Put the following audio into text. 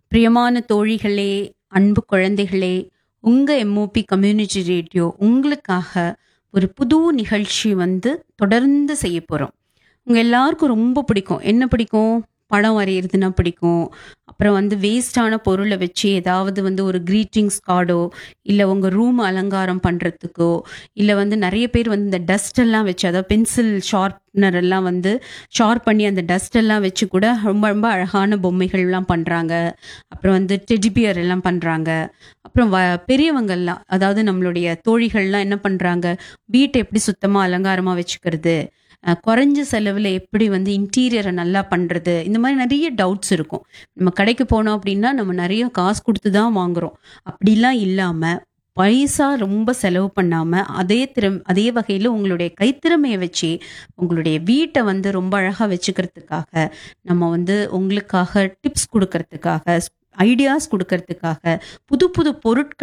பிரியமான தோழிகளே, அன்பு குழந்தைகளே, உங்க எம்ஓபி கம்யூனிட்டி ரேடியோ உங்களுக்காக ஒரு புது நிகழ்ச்சி வந்து தொடர்ந்து செய்ய போறோம். உங்க எல்லாருக்கும் ரொம்ப பிடிக்கும். என்ன பிடிக்கும்? படம் வரையறதுன்னா பிடிக்கும். அப்புறம் வந்து வேஸ்ட்டான பொருள வச்சு ஏதாவது வந்து ஒரு கிரீட்டிங்ஸ் கார்டோ, இல்ல உங்க ரூம் அலங்காரம் பண்றதுக்கோ, இல்ல வந்து நெறைய பேர் வந்து இந்த டஸ்ட் எல்லாம் வச்சு அதாவது பென்சில் ஷார்ப்னர் எல்லாம் வந்து ஷார்ப் பண்ணி அந்த டஸ்ட் எல்லாம் வச்சு கூட ரொம்ப ரொம்ப அழகான பொம்மைகள்லாம் பண்றாங்க. அப்புறம் வந்து டெடி பியர் எல்லாம் பண்றாங்க. அப்புறம் வ பெரியவங்கலாம் அதாவது நம்மளுடைய தோழிகள்லாம் என்ன பண்றாங்க, வீட்ட எப்படி சுத்தமா அலங்காரமா வச்சுக்கிறது, அ குறைஞ்ச செலவுல எப்படி வந்து இன்டீரியர நல்லா பண்றது, இந்த மாரி நெறைய டவுட்ஸ் இருக்கும். நம்ம கடைக்கு போனோம் அப்படின்னா, நம்ம நெறைய காசு குடுத்து தான் வாங்குறோம். அப்படிலாம் இல்லாம, பைசா ரொம்ப செலவு பண்ணாம, அதே திறம் அதே வகையில உங்களுடைய கைத்திறமைய வச்சு, உங்களுடைய வீட்ட வந்து ரொம்ப அழகா வச்சுக்கிறதுக்காக, நம்ம வந்து உங்களுக்காக டிப்ஸ் குடுக்கறதுக்காக, ஐடியாஸ் குடுக்கறதுக்காக, புது புது பொருட்கள்